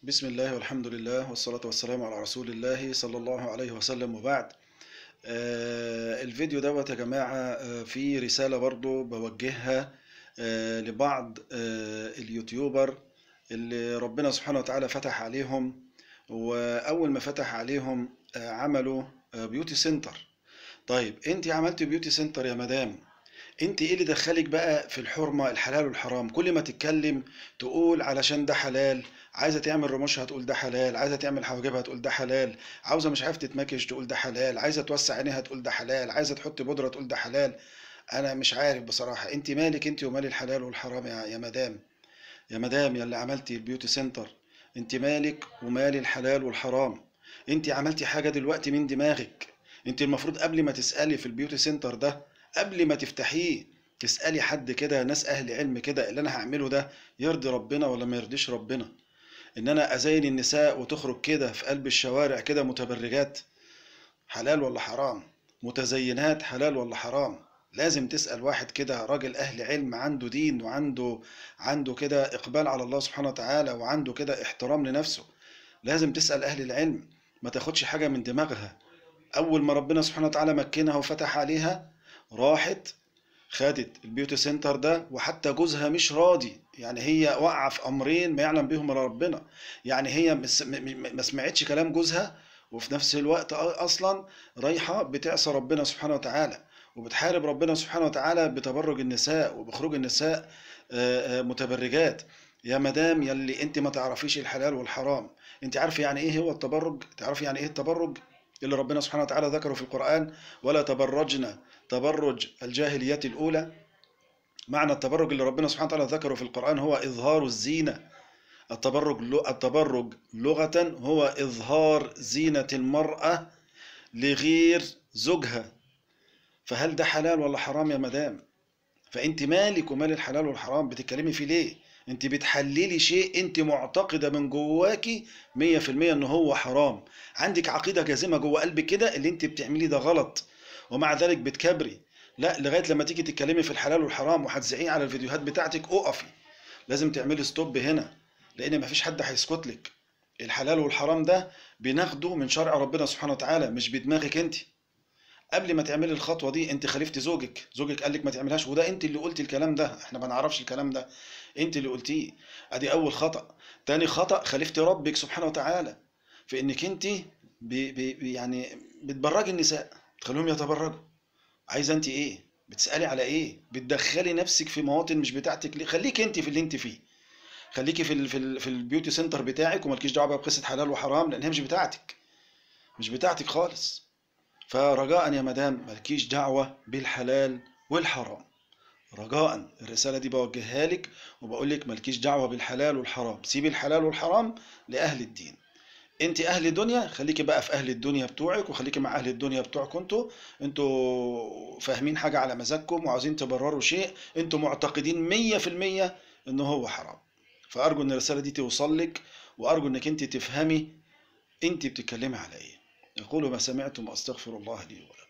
بسم الله والحمد لله والصلاة والسلام على رسول الله صلى الله عليه وسلم وبعد آه الفيديو دوت يا جماعة آه في رسالة برضو بوجهها آه لبعض آه اليوتيوبر اللي ربنا سبحانه وتعالى فتح عليهم وأول ما فتح عليهم آه عملوا آه بيوتي سنتر طيب انت عملت بيوتي سنتر يا مدام انت ايه اللي دخلك بقى في الحرمة الحلال والحرام كل ما تتكلم تقول علشان ده حلال عايزه تعمل رموشها هتقول ده حلال عايزه تعمل حواجبها تقول ده حلال عاوزه مش عارف تتمكش تقول ده حلال عايزه توسع عينيها تقول ده حلال عايزه تحط بودره تقول ده حلال انا مش عارف بصراحه انت مالك انت ومال الحلال والحرام يا يا مدام يا مدام يا اللي عملتي البيوتي سنتر انت مالك ومال الحلال والحرام انت عملتي حاجه دلوقتي من دماغك انت المفروض قبل ما تسالي في البيوتي سنتر ده قبل ما تفتحيه تسالي حد كده ناس اهل علم كده اللي انا هعمله ده يرضي ربنا ولا ما يرضيش ربنا ان انا ازين النساء وتخرج كده في قلب الشوارع كده متبرجات حلال ولا حرام متزينات حلال ولا حرام لازم تسأل واحد كده راجل أهل علم عنده دين وعنده عنده كده إقبال على الله سبحانه وتعالى وعنده كده احترام لنفسه لازم تسأل أهل العلم ما تاخدش حاجة من دماغها أول ما ربنا سبحانه وتعالى مكنها وفتح عليها راحت خدت البيوتي سنتر ده وحتى جوزها مش راضي يعني هي واقعه في امرين ما يعلم بهم الا ربنا يعني هي ما سمعتش كلام جوزها وفي نفس الوقت اصلا رايحه بتعصى ربنا سبحانه وتعالى وبتحارب ربنا سبحانه وتعالى بتبرج النساء وبخروج النساء متبرجات يا مدام يلي انت ما تعرفيش الحلال والحرام انت عارفه يعني ايه هو التبرج تعرفي يعني ايه التبرج اللي ربنا سبحانه وتعالى ذكره في القرآن ولا تبرجنا تبرج الجاهلية الأولى معنى التبرج اللي ربنا سبحانه وتعالى ذكره في القرآن هو إظهار الزينة التبرج التبرج لغة هو إظهار زينة المرأة لغير زوجها فهل ده حلال ولا حرام يا مدام فأنت مالك ومال الحلال والحرام بتتكلمي فيه ليه انت بتحللي شيء انت معتقده من جواكي 100% ان هو حرام عندك عقيده جازمه جوه قلبك كده اللي انت بتعمليه ده غلط ومع ذلك بتكبري لا لغايه لما تيجي تتكلمي في الحلال والحرام وهتذيعيه على الفيديوهات بتاعتك اقفي لازم تعملي ستوب هنا لان مفيش حد هيسكت لك الحلال والحرام ده بناخده من شرع ربنا سبحانه وتعالى مش بدماغك انت قبل ما تعملي الخطوه دي انت خالفتي زوجك زوجك قال لك ما تعملهاش وده انت اللي قلتي الكلام ده احنا ما نعرفش الكلام ده انت اللي قلتيه ادي اول خطا تاني خطا خالفتي ربك سبحانه وتعالى في انك انت بي بي يعني بتبرجي النساء تخليهم يتبرجوا عايزه انت ايه بتسالي على ايه بتدخلي نفسك في مواطن مش بتاعتك ليه خليكي انت في اللي انت فيه خليكي في ال في, ال في البيوتي سنتر بتاعك ومالكيش دعوه بقصه حلال وحرام لان هي مش بتاعتك مش بتاعتك خالص فرجاء يا مدام مالكيش دعوه بالحلال والحرام رجاء الرسالة دي بوجهها لك وبقول لك مالكيش دعوة بالحلال والحرام سيبي الحلال والحرام لأهل الدين انت اهل دنيا خليكي بقى في اهل الدنيا بتوعك وخليكي مع اهل الدنيا بتوعكم انتوا انتوا فاهمين حاجة على مزاجكم وعاوزين تبرروا شيء انتوا معتقدين مية في المية انه هو حرام فارجو ان الرسالة دي توصل لك وارجو انك انت تفهمي انت بتتكلمي على ايه اقول ما سمعتم واستغفر الله لي ولكم